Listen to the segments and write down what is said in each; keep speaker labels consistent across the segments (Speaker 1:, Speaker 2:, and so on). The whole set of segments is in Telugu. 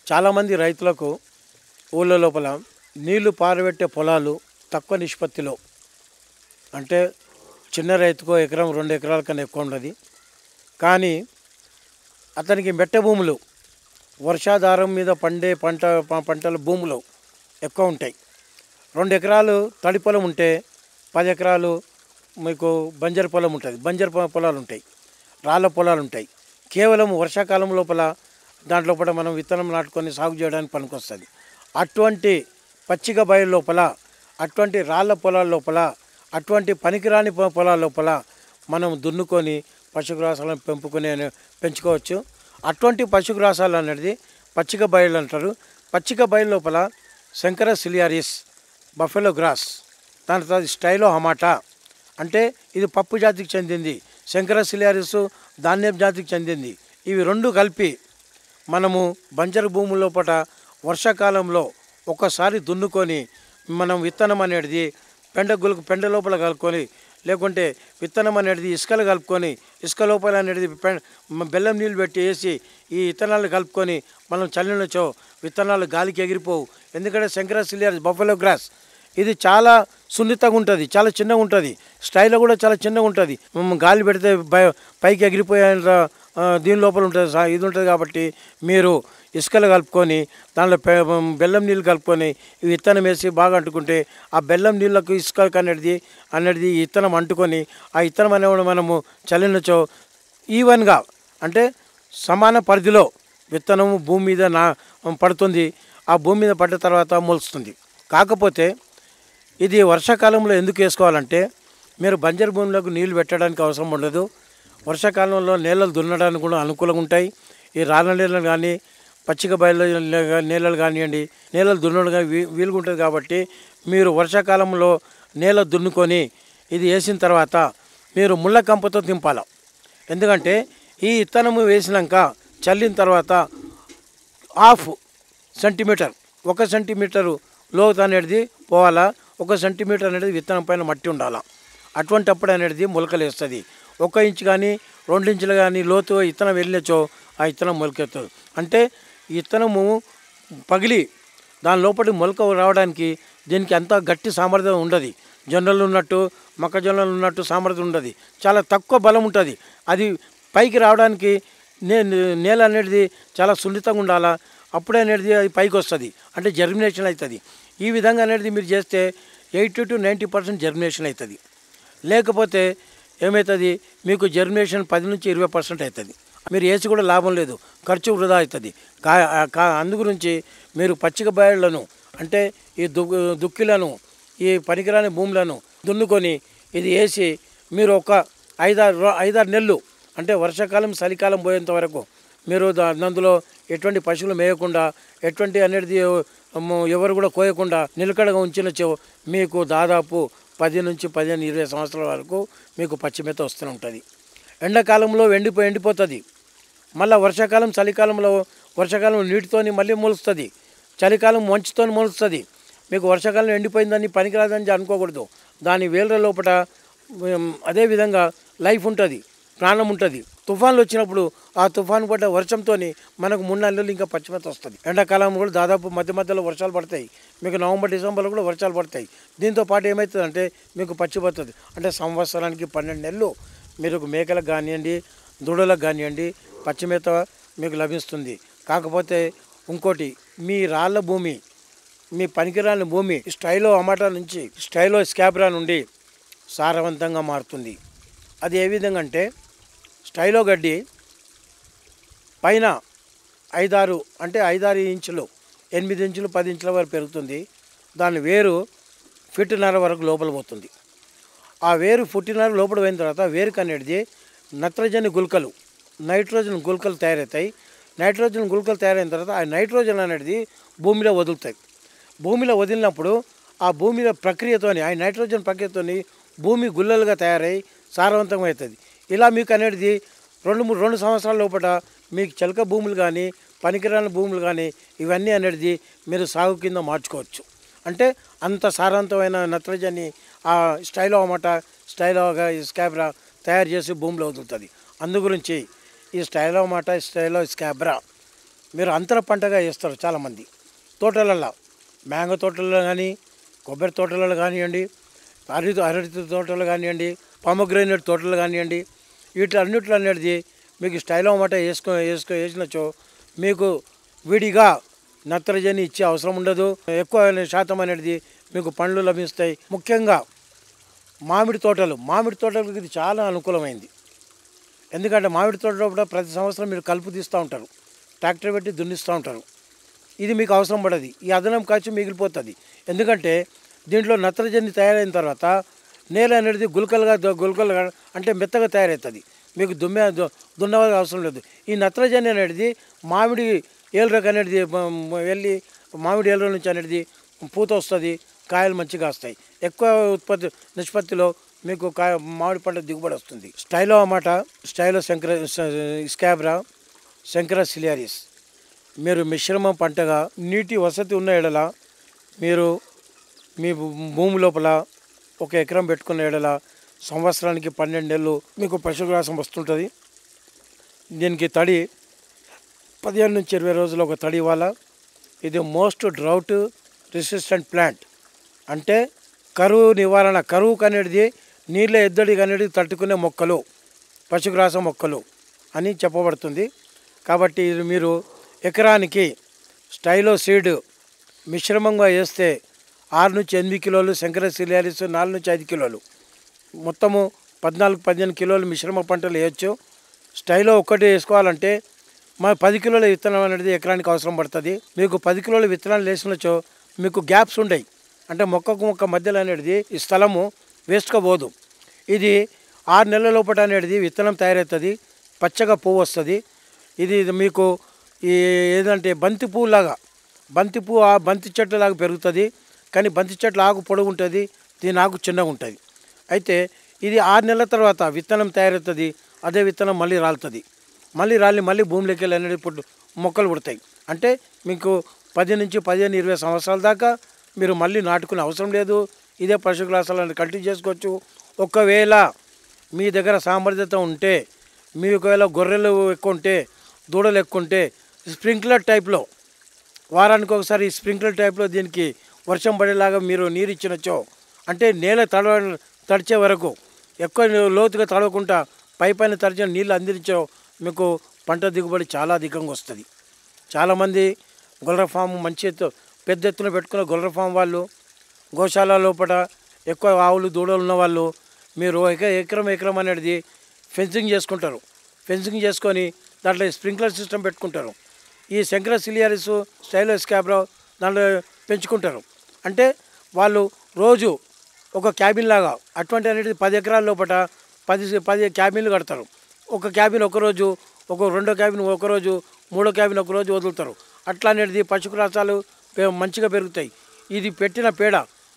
Speaker 1: చాలామంది రైతులకు ఊళ్ళ లోపల నీళ్లు పారబెట్టే పొలాలు తక్కువ నిష్పత్తిలో అంటే చిన్న రైతుకో ఎకరం రెండు ఎకరాల కన్నా ఎక్కువ ఉండదు కానీ అతనికి మెట్ట భూములు వర్షాధారం మీద పండే పంట ప- పంటల భూములు ఎక్కువ ఉంటాయి రెండు ఎకరాలు తడి పొలం ఉంటే పది ఎకరాలు మీకు బంజరు పొలం ఉంటుంది బంజరు పొ- పొలాలు ఉంటాయి రాళ్ళ పొలాలు ఉంటాయి కేవలం వర్షాకాలం లోపల దాంట్లో కూడా మనం విత్తనం నాటుకొని సాగు చేయడానికి పనికొస్తుంది అటువంటి పచ్చిక బయలు లోపల అటువంటి రాళ్ళ పొలాల లోపల అటువంటి పనికిరాని పొ- పొలాల లోపల మనం దున్నుకొని పశుగ్రాసాలను పెంపుకునే పెంచుకోవచ్చు అటువంటి పశుగ్రాసాలు అనేది పచ్చిక బయలు అంటారు పచ్చిక బయలు లోపల శంకర సిలియారిస్ బఫెలో గ్రాస్ దాని తర్వాత స్టైలో హమాటా అంటే ఇది పప్పు జాతికి చెందింది శంకర సిలియారిస్ ధాన్యం జాతికి చెందింది ఇవి రెండు కలిపి మనము బంజరు భూముల లోపల వర్షాకాలంలో ఒక్కసారి దున్నుకొని మనం విత్తనం అనేది పెండ గులకు పెండ లోపల కలుపుకొని లేకుంటే విత్తనం అనేది ఇసుకలు కలుపుకొని ఇసుక లోపల అనేది పె- మ- బెల్లం నీళ్ళు పెట్టి వేసి ఈ విత్తనాలు కలుపుకొని మనం చల్లినచో విత్తనాలు గాలికి ఎగిరిపోవు ఎందుకంటే శంకర సిలియర్ బఫెలో గ్రాస్ ఇది చాలా సున్నితంగా ఉంటుంది చాలా చిన్నగా ఉంటుంది స్టైల్ కూడా చాలా చిన్నగా ఉంటుంది మ్, గాలి పెడితే బయ- పైకి ఎగిరిపోయే ఆ, దీని లోపల ఉంటుంది సా- ఇది ఉంటుంది కాబట్టి మీరు ఇసుకలు కలుపుకొని దానిలో పె- బెల్లం నీళ్ళు కలుపుకొని ఈ విత్తనం వేసి బాగా అంటుకుంటే ఆ బెల్లం నీళ్ళకు ఇసుక అనేది అనేది ఈ విత్తనం అంటుకొని ఆ విత్తనం అనేవాడు మనము చల్లినచో ఈవెన్గా అంటే సమాన పరిధిలో విత్తనము భూమి మీద నా పడుతుంది ఆ భూమి మీద పడ్డ తర్వాత మొలుస్తుంది కాకపోతే ఇది వర్షాకాలంలో ఎందుకు వేసుకోవాలంటే మీరు బంజరు భూములకు నీళ్లు పెట్టడానికి అవసరం ఉండదు వర్షాకాలంలో నేలలు దున్నడానికి కూడా అనుకూలంగా ఉంటాయి ఈ రాళ్ళ నీళ్ళు కానీ పచ్చిక బయలు నేలలు కానివ్వండి నేలలు దున్నడం కానీ వీ- వీలుగా ఉంటుంది కాబట్టి మీరు వర్షాకాలంలో నేల దున్నుకొని ఇది వేసిన తర్వాత మీరు ముళ్ళ కంపతో దింపాలి ఎందుకంటే ఈ విత్తనము వేసినాక చల్లిన తర్వాత హాఫ్ సెంటీమీటర్ ఒక సెంటీమీటరు లోతు అనేది పోవాలా ఒక సెంటీమీటర్ అనేది విత్తనం పైన మట్టి ఉండాలా అటువంటి అప్పుడు అనేది మొలకలు వేస్తుంది ఒక ఇంచు కానీ రెండు ఇంచులు కానీ లోతు విత్తనం వెళ్ళినచో ఆ విత్తనం మొలకెత్తుంది అంటే ఈ విత్తనము పగిలి దాని లోపలి మొలక రావడానికి దీనికి అంత గట్టి సామర్థ్యం ఉండదు జొన్నలు ఉన్నట్టు మొక్కజొన్నలు ఉన్నట్టు సామర్థ్యం ఉండదు చాలా తక్కువ బలం ఉంటుంది అది పైకి రావడానికి నే నేల అనేది చాలా సున్నితంగా ఉండాలా అప్పుడే అనేది అది పైకి వస్తుంది అంటే జర్మినేషన్ అవుతుంది ఈ విధంగా అనేది మీరు చేస్తే eighty to ninety percent germination అవుతుంది లేకపోతే ఏమవుతుంది మీకు జర్మినేషన్ పది నుంచి ఇరవై పర్సెంట్ అవుతుంది మీరు వేసి కూడా లాభం లేదు ఖర్చు వృధా అవుతుంది కా కా అందు గురించి మీరు పచ్చిక బయళ్లను అంటే ఈ దు దుక్కిలను ఈ పనికిరాని భూములను దున్నుకొని ఇది వేసి మీరు ఒక ఐదారు రో- ఐదారు నెలలు అంటే వర్షాకాలం చలికాలం పోయేంత వరకు మీరు దా- అందులో ఎటువంటి పశువులు మేయకుండా ఎటువంటి అనేది మ్, ఎవరు కూడా కోయకుండా నిలకడగా ఉంచినచో మీకు దాదాపు పది నుంచి పదిహేను ఇరవై సంవత్సరాల వరకు మీకు పచ్చిమేత వస్తూనే ఉంటుంది ఎండాకాలంలో ఎండిపో ఎండిపోతుంది మళ్ళీ వర్షాకాలం చలికాలంలో వర్షాకాలం నీటితోని మళ్ళీ మొలుస్తుంది చలికాలం మంచుతో మొలుస్తుంది మీకు వర్షాకాలం ఎండిపోయిందని పనికిరాదని అనుకోకూడదు దాని వేల లోపల ఉమ్, అదే విధంగా లైఫ్ ఉంటుంది ప్రాణం ఉంటుంది తుఫాన్లు వచ్చినప్పుడు ఆ తుఫాను పడ్డ వర్షంతో మనకు మూడు నెలలు ఇంకా పచ్చిమేత వస్తుంది ఎండాకాలం కూడా దాదాపు మధ్య మధ్యలో వర్షాలు పడతాయి మీకు నవంబర్ డిసెంబర్లో కూడా వర్షాలు పడతాయి దీంతో పాటు ఏమవుతుందంటే మీకు పచ్చిపోతుంది అంటే సంవత్సరానికి పన్నెండు నెలలు మీరు మేకలకు కానివ్వండి దూడలకు కానివ్వండి పచ్చిమేత మీకు లభిస్తుంది కాకపోతే ఇంకోటి మీ రాళ్ళ భూమి మీ పనికిరాని భూమి స్టైలో అమాటా నుంచి స్టైలో స్కాబ్రా నుండి సారవంతంగా మారుతుంది అది ఏ విధంగా అంటే స్టైలో గడ్డి పైన ఐదారు అంటే ఐదారు ఇంచులు ఎనిమిది ఇంచులు పది ఇంచుల వరకు పెరుగుతుంది దాని వేరు ఫిట్నర వరకు లోపల పోతుంది ఆ వేరు పుట్టినర లోపల పోయిన తర్వాత వేరుకు అనేది నత్రజని గుల్కలు నైట్రోజన్ గుల్కలు తయారవుతాయి నైట్రోజన్ గుల్కలు తయారైన తర్వాత ఆ నైట్రోజన్ అనేది భూమిలో వదులుతాయి భూమిలో వదిలినప్పుడు ఆ భూమిలో ప్రక్రియతోని ఆ నైట్రోజన్ ప్రక్రియతోని భూమి గుల్లలుగా తయారై సారవంతం అవుతుంది ఇలా మీకు అనేది రెండు మూడు రెండు సంవత్సరాల లోపల మీకు చిలక భూములు కానీ పనికిరాని భూములు కానీ ఇవన్నీ అనేది మీరు సాగు కింద మార్చుకోవచ్చు అంటే అంత సారవంతమైన నత్రజని ఆ స్టైలో అన్నమాట స్టైలోగా ఈ స్కాబ్రా తయారు చేసి భూమిలో వదులుతుంది అందు గురించి ఈ స్టైలో అన్నమాట స్టైలో స్కాబ్రా మీరు అంతర పంటగా వేస్తారు చాలామంది తోటలలో మ్యాంగో తోటలలో కానీ కొబ్బరి తోటలలో కానివ్వండి అరటి అరటి తోటలు కానివ్వండి పామగ్రైనేట్ తోటలు కానివ్వండి వీటిలన్నిట్లో అనేది మీకు స్టైలో మాట వేసుకో వేసుకో వేసినచో మీకు విడిగా నత్రజని ఇచ్చే అవసరం ఉండదు ఎక్కువ శాతం అనేది మీకు పండ్లు లభిస్తాయి ముఖ్యంగా మామిడి తోటలు మామిడి తోటలకు ఇది చాలా అనుకూలమైంది ఎందుకంటే మామిడి తోటలో కూడా ప్రతి సంవత్సరం మీరు కలుపు తీస్తూ ఉంటారు ట్రాక్టర్ పెట్టి దున్నిస్తూ ఉంటారు ఇది మీకు అవసరం పడదు ఈ అదనం ఖర్చు మిగిలిపోతుంది ఎందుకంటే దీంట్లో నత్రజని తయారైన తర్వాత నేల అనేది గుల్కలుగా దు- గుల్కలుగా అంటే మెత్తగా తయారవుతుంది మీకు దుమ్మె దు- దున్నవలసిన అవసరం లేదు ఈ నత్రజని అనేది మామిడి ఏలరకు అనేది మ- మ- వెళ్ళి మామిడి ఏలర నుంచి అనేది పూత వస్తుంది కాయలు మంచిగా వస్తాయి ఎక్కువ ఉత్పత్తి నిష్పత్తిలో మీకు కాయ మామిడి పంట దిగుబడి వస్తుంది స్టైలో అన్నమాట స్టైలో శంకర స్కాబ్రా శంకర సిలియారిస్ మీరు మిశ్రమ పంటగా నీటి వసతి ఉన్న ఎడల మీరు మీ భూ- భూమి లోపల ఒక ఎకరం పెట్టుకున్న ఎడల సంవత్సరానికి పన్నెండు నెలలు మీకు పశుగ్రాసం వస్తుంటుంది దీనికి తడి పదిహేను నుంచి ఇరవై రోజులు ఒక తడి ఇవ్వాలా ఇది మోస్ట్ డ్రౌట్ రెసిస్టెంట్ ప్లాంట్ అంటే కరువు నివారణ కరువు అనేది నీళ్ళ ఎద్దడి అనేది తట్టుకునే మొక్కలు పశుగ్రాస మొక్కలు అని చెప్పబడుతుంది కాబట్టి ఇది మీరు ఎకరానికి స్టైలో సీడ్ మిశ్రమంగా వేస్తే ఆరు నుంచి ఎనిమిది కిలోలు శంకర సిలియారిస్ నాలుగు నుంచి ఐదు కిలోలు మొత్తము పద్నాలుగు పదిహేను కిలోలు మిశ్రమ పంటలు వేయచ్చు స్టైలో ఒక్కటి వేసుకోవాలంటే మా పది కిలోల విత్తనం అనేది ఎకరానికి అవసరం పడుతుంది మీకు పది కిలోల విత్తనాలు వేసినచో మీకు గ్యాప్స్ ఉండయి అంటే మొక్కకు మొక్క మధ్యలో అనేది ఈ స్థలము వేస్ట్గా పోదు ఇది ఆరు నెలల లోపల అనేది విత్తనం తయారవుతుంది పచ్చగా పువ్వు వస్తుంది ఇది మీకు ఈ ఏదంటే బంతి పువ్వులాగా బంతి పువ్వు ఆ బంతి చెట్టులాగా పెరుగుతుంది కానీ బంతి చెట్ల ఆకు పొడుగు ఉంటుంది దీని ఆకు చిన్నగా ఉంటుంది అయితే ఇది ఆరు నెలల తర్వాత విత్తనం తయారవుతుంది అదే విత్తనం మళ్ళీ రాలుతుంది మళ్ళీ రాలి మళ్ళీ భూమిలోకి వెళ్ళి అనేది పుట్టు మొక్కలు పుడతాయి అంటే మీకు పది నుంచి పదిహేను ఇరవై సంవత్సరాల దాకా మీరు మళ్ళీ నాటుకునే అవసరం లేదు ఇదే పశుగ్రాసాలను కంటిన్యూ చేసుకోవచ్చు ఒకవేళ మీ దగ్గర సామర్థ్యత ఉంటే మీ ఒకవేళ గొర్రెలు ఎక్కువ ఉంటే దూడలు ఎక్కువ ఉంటే స్ప్రింక్లర్ టైప్లో వారానికి ఒకసారి ఈ స్ప్రింక్లర్ టైప్లో దీనికి వర్షం పడేలాగా మీరు నీరు ఇచ్చినచ్చో అంటే నేల తడవ తడిచే వరకు ఎక్కువ లోతుగా తడవకుండా పై పైన తడిచిన నీళ్ళు అందించో మీకు పంట దిగుబడి చాలా అధికంగా వస్తుంది చాలామంది గొర్రె ఫామ్ మంచి ఎత్తు పెద్ద ఎత్తున పెట్టుకున్న గొర్రె ఫామ్ వాళ్ళు గోశాల లోపల ఎక్కువ ఆవులు దూడలు ఉన్న వాళ్ళు మీరు ఎక ఎకరం ఎకరం అనేది ఫెన్సింగ్ చేసుకుంటారు ఫెన్సింగ్ చేసుకొని దాంట్లో స్ప్రింక్లర్ సిస్టమ్ పెట్టుకుంటారు ఈ శంకర సిలియారిస్ స్టైలో స్కాబ్రో దాంట్లో పెంచుకుంటారు అంటే వాళ్ళు రోజు ఒక క్యాబిన్ లాగా అటువంటి అనేది పది ఎకరాల లోపల పది పది క్యాబిన్లు కడతారు ఒక క్యాబిన్ ఒకరోజు ఒక రెండో క్యాబిన్ ఒకరోజు మూడో క్యాబిన్ ఒకరోజు వదులుతారు అట్లా అనేది పశుగ్రాసాలు పె- మంచిగా పెరుగుతాయి ఇది పెట్టిన పేడ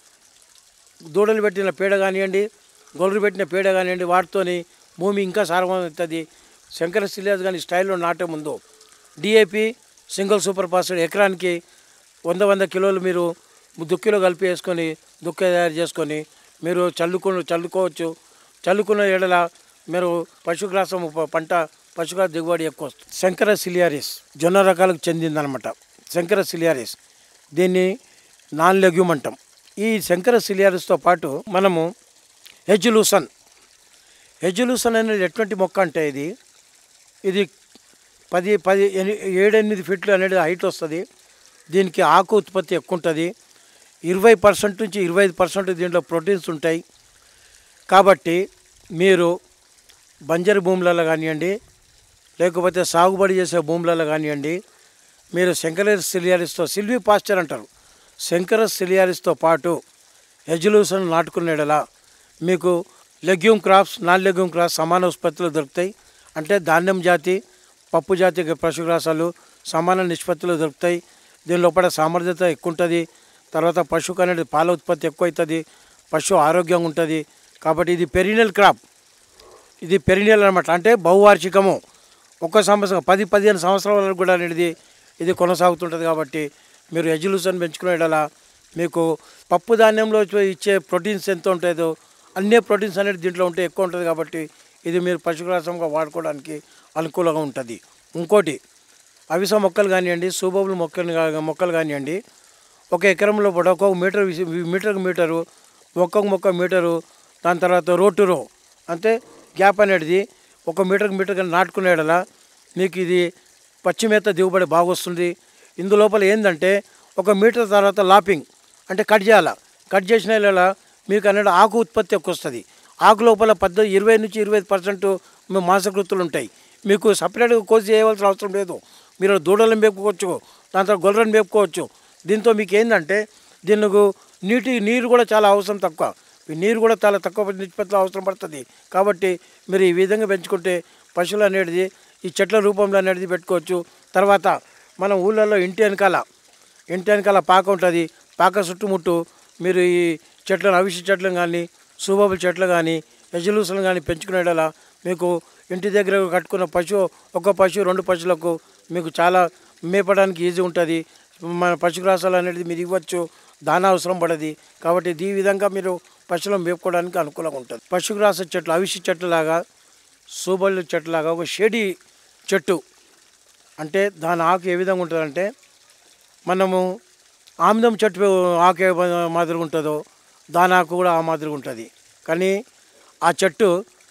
Speaker 1: దూడలు పెట్టిన పేడ కానివ్వండి గొర్రెలు పెట్టిన పేడ కానివ్వండి వాటితోని భూమి ఇంకా సారవంతది శంకర సిలియాస్ కానీ స్టైల్లో నాటే ముందు డిఏపి సింగిల్ సూపర్ ఫాస్ఫేట్ ఎకరానికి వంద వంద కిలోలు మీరు దుక్కిలో కలిపి వేసుకొని దుక్క తయారు చేసుకొని మీరు చల్లుకు చల్లుకోవచ్చు చల్లుకున్న ఎడల మీరు పశుగ్రాసం ప- పంట పశుగ్రాస దిగుబడి ఎక్కువ వస్తుంది శంకర సిలియారిస్ జొన్న రకాలకు చెందిందనమాట శంకర సిలియారిస్ దీన్ని నాన్ లెగ్యూమ్ అంటాం ఈ శంకర సిలియారిస్తో పాటు మనము హెజులూసన్ హెజులూసన్ అనేది ఎటువంటి మొక్క అంటే ఇది ఇది పది పది ఎని- ఏడెనిమిది ఫీట్లు అనేది హైట్ వస్తుంది దీనికి ఆకు ఉత్పత్తి ఎక్కువ ఉంటుంది ఇరవై పర్సెంట్ నుంచి ఇరవై ఐదు పర్సెంట్ దీంట్లో ప్రోటీన్స్ ఉంటాయి కాబట్టి మీరు బంజరు భూములలో కానివ్వండి లేకపోతే సాగుబడి చేసే భూములలో కానివ్వండి మీరు శంకర సిలియారిస్తో సిల్వీ పాస్చర్ అంటారు శంకర సిలియారిస్తో పాటు ఎజులూషన్ నాటుకునేడలా మీకు legume crops non legume crops సమాన ఉత్పత్తులు దొరుకుతాయి అంటే ధాన్యం జాతి పప్పు జాతి పశుగ్రాసాలు సమాన నిష్పత్తిలో దొరుకుతాయి దీని లోపల సామర్థ్యత ఎక్కువ ఉంటుంది తర్వాత పశువుకు అనేది పాల ఉత్పత్తి ఎక్కువ అవుతుంది పశువు ఆరోగ్యంగా ఉంటుంది కాబట్టి ఇది పెరినల్ క్రాప్ ఇది పెరినియల్ అనమాట అంటే బహువార్షికము ఒక్క సంవత్సరం పది పదిహేను సంవత్సరాల వరకు కూడా అనేది ఇది కొనసాగుతుంటుంది కాబట్టి మీరు ఎజులూషన్ పెంచుకునేలా మీకు పప్పు ధాన్యంలో ఇచ్చే ప్రోటీన్స్ ఎంత ఉంటుందో అన్ని ప్రోటీన్స్ అనేది దీంట్లో ఉంటే ఎక్కువ ఉంటుంది కాబట్టి ఇది మీరు పశుగ్రాసంగా వాడుకోవడానికి అనుకూలంగా ఉంటుంది ఇంకోటి అవిస మొక్కలు కానివ్వండి సూబబుల్ మొక్కలు కా- మొక్కలు కానివ్వండి ఒక ఎకరంలో కూడా ఒక్కొక్క మీటర్ విసి- మీటర్కు మీటరు ఒక్కొక్క మొక్క మీటరు దాని తర్వాత రో టు రో అంటే గ్యాప్ అనేది ఒక మీటర్కి మీటర్ నాటుకునేడలా మీకు ఇది పచ్చి మేత దిగుబడి బాగా వస్తుంది ఇందులోపల ఏంటంటే ఒక మీటర్ తర్వాత లాపింగ్ అంటే కట్ చేయాల కట్ చేసిన ఇలా మీకు అనేది ఆకు ఉత్పత్తి ఎక్కువ వస్తుంది ఆకు లోపల పద్ద ఇరవై నుంచి ఇరవై పర్సెంట్ మాంసకృతులు ఉంటాయి మీకు సపరేట్గా కోసి చేయవలసిన అవసరం లేదు మీరు దూడలను మేపుకోవచ్చు దాని తర్వాత గొర్రెలను మేపుకోవచ్చు దీంతో మీకు ఏంటంటే దీనికి నీటి నీరు కూడా చాలా అవసరం తక్కువ ఈ నీరు కూడా చాలా తక్కువ నిష్పత్తిలో అవసరం పడుతుంది కాబట్టి మీరు ఈ విధంగా పెంచుకుంటే పశువులు అనేది ఈ చెట్ల రూపంలో అనేది పెట్టుకోవచ్చు తర్వాత మన ఊళ్ళల్లో ఇంటి వెనకాల ఇంటి వెనకాల పాక ఉంటుంది పాక చుట్టుముట్టు మీరు ఈ చెట్లను అవిసి చెట్లను కానీ సూబాబుల చెట్లు కానీ ఎజలూసులు కానీ పెంచుకునేలా మీకు ఇంటి దగ్గర కట్టుకున్న పశువు ఒక పశువు రెండు పశువులకు మీకు చాలా మేపడానికి ఈజీ ఉంటుంది మన పశుగ్రాసాలు అనేది మీరు ఇవ్వచ్చు దానా అవసరం పడది కాబట్టి ఈ విధంగా మీరు పశువులను మేపుకోవడానికి అనుకూలంగా ఉంటుంది పశుగ్రాస చెట్లు అవిసి చెట్లు లాగా సూబళ్ళు చెట్లు లాగా ఒక షేడి చెట్టు అంటే దాని ఆకు ఏ విధంగా ఉంటుందంటే మనము ఆముదం చెట్టు ఆకు ఏ మాదిరిగా ఉంటుందో దాని ఆకు కూడా ఆ మాదిరిగా ఉంటుంది కానీ ఆ చెట్టు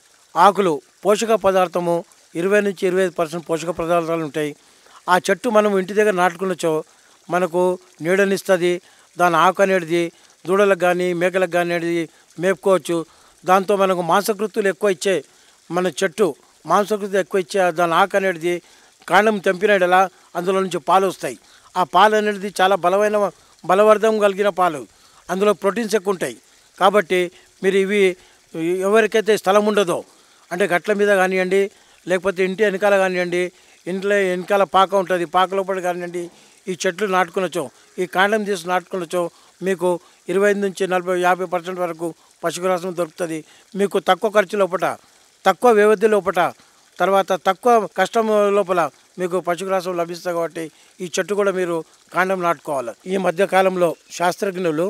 Speaker 1: ఆకులు పోషక పదార్థము ఇరవై నుంచి ఇరవై ఐదు పర్సెంట్ పోషక పదార్థాలు ఉంటాయి ఆ చెట్టు మనం ఇంటి దగ్గర నాటుకున్నచో మనకు నీడనిస్తుంది దాని ఆకు అనేది దూడలకు కానీ మేకలకు కానీ అనేది మేపుకోవచ్చు దాంతో మనకు మాంసకృతులు ఎక్కువ ఇచ్చే మన చెట్టు మాంసకృతి ఎక్కువ ఇచ్చే దాని ఆకు అనేది కాండం తెంపినలా అందులో నుంచి పాలు వస్తాయి ఆ పాలు అనేది చాలా బలమైన బలవర్ధం కలిగిన పాలు అందులో ప్రోటీన్స్ ఎక్కువ ఉంటాయి కాబట్టి మీరు ఇవి ఎవరికైతే స్థలం ఉండదో అంటే గట్ల మీద కానివ్వండి లేకపోతే ఇంటి వెనకాల కానివ్వండి ఇంట్లో వెనకాల పాక ఉంటుంది పాక లోపల కానివ్వండి ఈ చెట్లు నాటుకునొచ్చు ఈ కాండం తీసి నాటుకునొచ్చు మీకు ఇరవై ఐదు నుంచి నలభై యాభై పర్సెంట్ వరకు పశుగ్రాసం దొరుకుతుంది మీకు తక్కువ ఖర్చు లోపల తక్కువ వ్యవధి లోపల తర్వాత తక్కువ కష్టం లోపల మీకు పశుగ్రాసం లభిస్తుంది కాబట్టి ఈ చెట్టు కూడా మీరు కాండం నాటుకోవాలి ఈ మధ్య కాలంలో శాస్త్రజ్ఞులు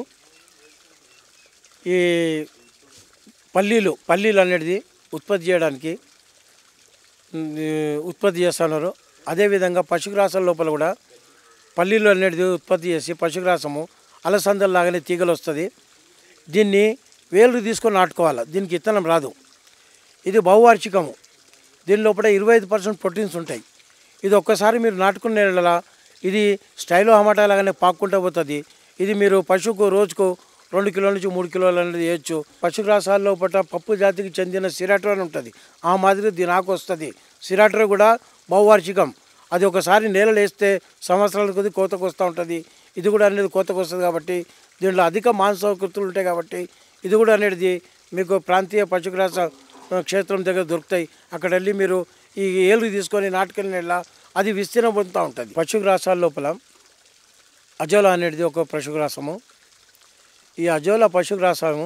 Speaker 1: ఈ పల్లీలు పల్లీలు అనేది ఉత్పత్తి చేయడానికి ఉమ్, ఈ ఉత్పత్తి చేస్తున్నారు అదేవిధంగా పశుగ్రాసం లోపల కూడా పల్లీలు అనేది ఉత్పత్తి చేసి పశుగ్రాసము అలసందల్లాగానే తీగలు వస్తుంది దీన్ని వేలు తీసుకొని నాటుకోవాలి దీనికి ఇత్తనం రాదు ఇది బహువార్షికము దీని లోపల ఇరవై ఐదు పర్సెంట్ ప్రోటీన్స్ ఉంటాయి ఇది ఒక్కసారి మీరు నాటుకునే యెడల ఇది స్టైలో హమాటా లాగానే పాక్కుంటూ పోతుంది ఇది మీరు పశువుకు రోజుకు రెండు కిలోల నుంచి మూడు కిలోలు అనేది వేయచ్చు పశుగ్రాసాల లోపల పప్పు జాతికి చెందిన సిరాట్రో అని ఉంటుంది ఆ మాదిరి దీని ఆకు వస్తుంది సిరాట్రో కూడా బహువార్షికం అది ఒకసారి నేలలో వేస్తే సంవత్సరాల కొద్ది కోతకు వస్తూ ఉంటుంది ఇది కూడా అనేది కోతకు వస్తుంది కాబట్టి దీంట్లో అధిక మాంసకృతులు ఉంటాయి కాబట్టి ఇది కూడా అనేది మీకు ప్రాంతీయ పశుగ్రాస ఆ, క్షేత్రం దగ్గర దొరుకుతాయి అక్కడ వెళ్ళి మీరు ఈ ఏలు తీసుకొని నాటుకెళ్ళిన అది విస్తీర్ణం పొందుతూ ఉంటుంది పశుగ్రాసాల లోపల అజోలా అనేది ఒక పశుగ్రాసము ఈ అజోలా పశుగ్రాసము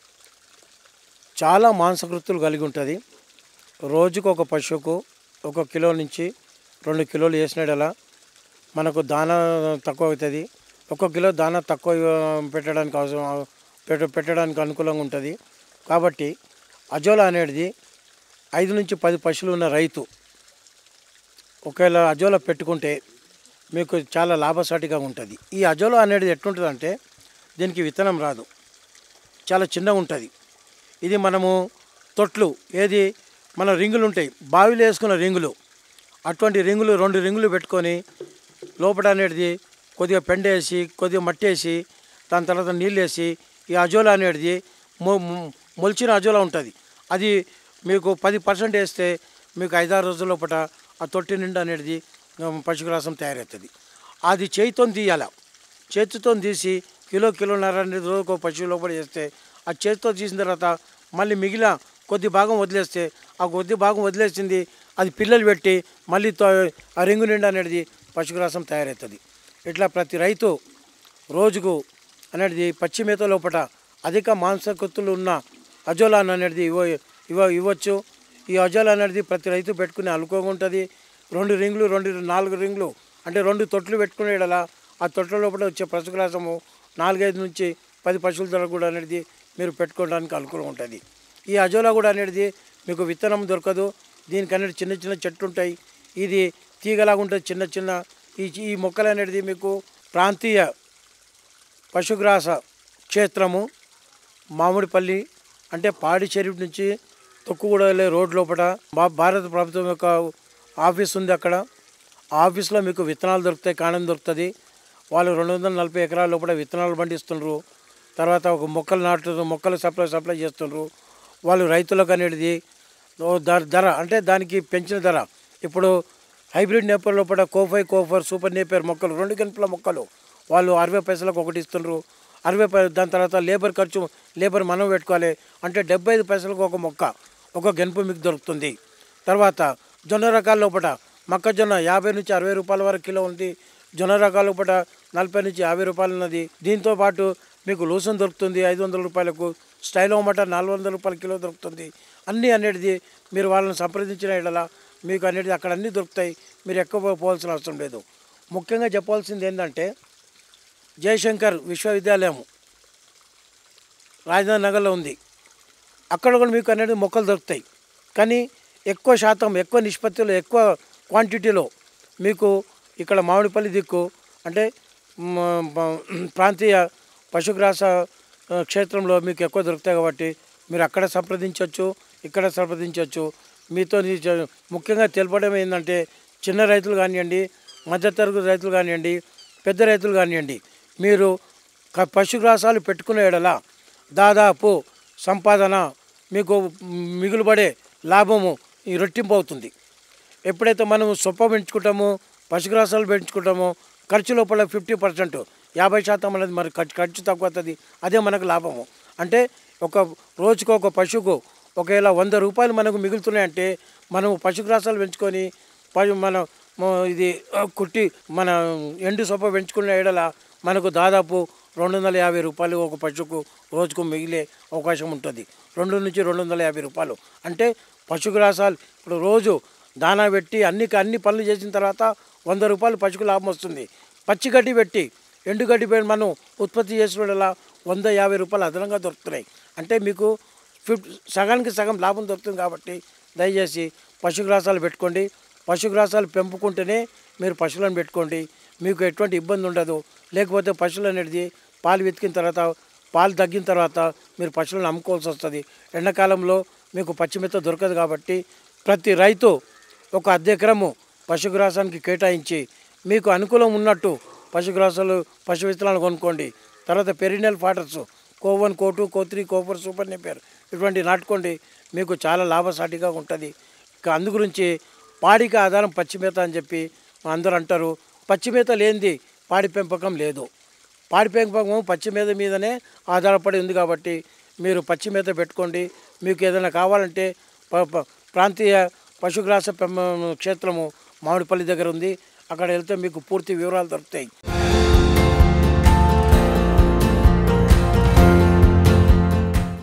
Speaker 1: చాలా మాంసకృతులు కలిగి ఉంటుంది రోజుకు ఒక పశువుకు ఒక కిలో నుంచి రెండు కిలోలు వేసినడలా మనకు దానా తక్కువ అవుతుంది ఒక కిలో దానా తక్కువ ఆ, పెట్టడానికి అవసరం పెట్ట పెట్టడానికి అనుకూలంగా ఉంటుంది కాబట్టి అజోలా అనేది ఐదు నుంచి పది పశువులు ఉన్న రైతు ఒకవేళ అజోలా పెట్టుకుంటే మీకు చాలా లాభసాటిగా ఉంటుంది ఈ అజోలా అనేది ఎట్లుంటుందంటే దీనికి విత్తనం రాదు చాలా చిన్నగా ఉంటుంది ఇది మనము తొట్లు ఏది మన రింగులు ఉంటాయి బావిలో వేసుకున్న రింగులు అటువంటి రింగులు రెండు రింగులు పెట్టుకొని లోపల అనేది కొద్దిగా పెండ వేసి కొద్దిగా మట్టి వేసి దాని తర్వాత నీళ్ళు వేసి ఈ అజోలా అనేది మొ మొ- మొలిచిన అజోలా ఉంటుంది అది మీకు పది పర్సెంట్ వేస్తే మీకు ఐదారు రోజుల లోపల ఆ తొట్టి నిండా అనేది ఆ, పశుగ్రాసం తయారవుతుంది అది చేయితో తీయాలి చేతితో తీసి కిలో కిలోన్నర అనేది రోజుకు ఒక పశువు లోపల చేస్తే ఆ చేతితో తీసిన తర్వాత మళ్ళీ మిగిలిన కొద్ది భాగం వదిలేస్తే ఆ కొద్ది భాగం వదిలేసింది అది పిల్లలు పెట్టి మళ్ళీ తో- ఆ రింగు నిండా అనేది పశుగ్రాసం తయారవుతుంది ఇట్లా ప్రతి రైతు రోజుకు అనేది పచ్చి మేత లోపల అధిక మాంసకృతులు ఉన్న అజోలాన్ అనేది ఇవ్వ ఇవ్వ ఇవ్వచ్చు ఈ అజోలా అనేది ప్రతి రైతు పెట్టుకునే అనుకోగా ఉంటుంది రెండు రింగులు రెండు నాలుగు రింగులు అంటే రెండు తొట్లు పెట్టుకునేలా ఆ తొట్ల లోపల వచ్చే పశుగ్రాసము నాలుగైదు నుంచి పది పశువుల ధర కూడా అనేది మీరు పెట్టుకోవడానికి అనుకూలంగా ఉంటుంది ఈ అజోలా కూడా అనేది మీకు విత్తనం దొరకదు దీనికి అనేది చిన్న చిన్న చెట్లు ఉంటాయి ఇది తీగలాగా ఉంటుంది చిన్న చిన్న ఈ ఈ మొక్కలు అనేది మీకు ప్రాంతీయ పశుగ్రాస క్షేత్రము మామిడిపల్లి అంటే పాడి చెరువు నుంచి తొక్కుగూడ వెళ్ళే రోడ్ లోపల భా- భారత ప్రభుత్వం యొక్క ఆఫీస్ ఉంది అక్కడ ఆ ఆఫీస్లో మీకు విత్తనాలు దొరుకుతాయి కాణం దొరుకుతుంది వాళ్ళు రెండు వందల నలభై ఎకరాల లోపల విత్తనాలు పండిస్తుండ్రు తర్వాత ఒక మొక్కలు నాటుతున్నారు మొక్కలు సప్లై సప్లై చేస్తుండ్రు వాళ్ళు రైతులకు అనేది ఓ ధర ధర అంటే దానికి పెంచిన ధర ఇప్పుడు హైబ్రిడ్ నేపర్ లోపల కోఫై కోఫర్ సూపర్ నేపర్ మొక్కలు రెండు గంటల మొక్కలు వాళ్ళు అరవై పైసలకు ఒకటి ఇస్తుండ్రు అరవై పై దాని తర్వాత లేబర్ ఖర్చు లేబర్ మనం పెట్టుకోవాలి అంటే డెబ్బై ఐదు పైసలకు ఒక మొక్క ఒక గెనుపు మీకు దొరుకుతుంది తర్వాత జొన్న రకాల లోపల మొక్కజొన్న యాభై నుంచి అరవై రూపాయల వరకు కిలో ఉంది జొన్న రకాల లోపల నలభై నుంచి యాభై రూపాయలు ఉన్నది దీంతో పాటు మీకు లూసన్ దొరుకుతుంది ఐదు వందల రూపాయలకు స్టైలో మట నాలుగు వందల రూపాయల కిలో దొరుకుతుంది అన్నీ అనేది మీరు వాళ్ళని సంప్రదించిన ఎడల మీకు అనేది అక్కడ అన్నీ దొరుకుతాయి మీరు ఎక్కువ పోవాల్సిన అవసరం లేదు ముఖ్యంగా చెప్పాల్సింది ఏంటంటే జయశంకర్ విశ్వవిద్యాలయం రాజధాని నగర్లో ఉంది అక్కడ కూడా మీకు అనేది మొక్కలు దొరుకుతాయి కానీ ఎక్కువ శాతం ఎక్కువ నిష్పత్తిలో ఎక్కువ క్వాంటిటీలో మీకు ఇక్కడ మామిడిపల్లి దిక్కు అంటే మ, ప- ప్రాంతీయ పశుగ్రాస ఆ, క్షేత్రంలో మీకు ఎక్కువ దొరుకుతాయి కాబట్టి మీరు అక్కడ సంప్రదించవచ్చు ఇక్కడ సంప్రదించవచ్చు మీతో నీ చ- ముఖ్యంగా తెలపడం ఏంటంటే చిన్న రైతులు కానివ్వండి మధ్యతరగతి రైతులు కానివ్వండి పెద్ద రైతులు కానివ్వండి మీరు క- పశుగ్రాసాలు పెట్టుకునే ఎడల దాదాపు సంపాదన మీకు మిగులుబడే లాభము ఈ రెట్టింపు అవుతుంది ఎప్పుడైతే మనం సొప్ప పెంచుకుంటామో పశుగ్రాసాలు పెంచుకుంటామో ఖర్చు లోపల ఫిఫ్టీ పర్సెంట్ యాభై శాతం అనేది మరి ఖర్చు ఖర్చు తక్కువ అవుతుంది అదే మనకు లాభము అంటే ఒక రోజుకు ఒక పశువుకు ఒకవేళ వంద రూపాయలు మనకు మిగులుతున్నాయంటే మనం పశుగ్రాసాలు పెంచుకొని పశు మన మ- ఇది ఆ, కుట్టి మన ఎండు సొప్ప పెంచుకున్న ఎడల మనకు దాదాపు రెండు వందల యాభై రూపాయలు ఒక పశువుకు రోజుకు మిగిలే అవకాశం ఉంటుంది రెండు నుంచి రెండు వందల యాభై రూపాయలు అంటే పశుగ్రాసాలు ఇప్పుడు రోజు దానా పెట్టి అన్ని అన్ని పనులు చేసిన తర్వాత వంద రూపాయలు పశువుకు లాభం వస్తుంది పచ్చి గడ్డి పెట్టి ఎండు గడ్డి పెట్టి మనం ఉత్పత్తి చేసిన వంద యాభై రూపాయలు అదనంగా దొరుకుతున్నాయి అంటే మీకు ఫిఫ్టీ సగానికి సగం లాభం దొరుకుతుంది కాబట్టి దయచేసి పశుగ్రాసాలు పెట్టుకోండి పశుగ్రాసాలు పెంపుకుంటేనే మీరు పశువులను పెట్టుకోండి మీకు ఎటువంటి ఇబ్బంది ఉండదు లేకపోతే పశువులు అనేది పాలు వెతికిన తర్వాత పాలు తగ్గిన తర్వాత మీరు పశువులను అమ్ముకోవాల్సి వస్తుంది ఎండాకాలంలో మీకు పచ్చిమెత్త దొరకదు కాబట్టి ప్రతి రైతు ఒక అర్ధ ఎకరము పశుగ్రాసానికి కేటాయించి మీకు అనుకూలం ఉన్నట్టు పశుగ్రాసాలు పశు విత్తనాలు కొనుక్కోండి తర్వాత పెరినల్ ఫాటర్స్ కోవన్ కోటు కోత్రి కోపర్ సూపర్ నేపేరు ఇటువంటి నాటుకోండి మీకు చాలా లాభసాటిగా ఉంటుంది ఇక అందు గురించి పాడికి ఆధారం పచ్చిమేత అని చెప్పి అందరూ అంటారు పచ్చిమేత లేనిది పాడి పెంపకం లేదు పాడి పెంపకం పచ్చిమేత మీదనే ఆధారపడి ఉంది కాబట్టి మీరు పచ్చిమేత పెట్టుకోండి మీకు ఏదైనా కావాలంటే ప- ప- ప్రాంతీయ పశుగ్రాస పెంప క్షేత్రము మామిడిపల్లి దగ్గర ఉంది అక్కడ వెళ్తే మీకు పూర్తి వివరాలు దొరుకుతాయి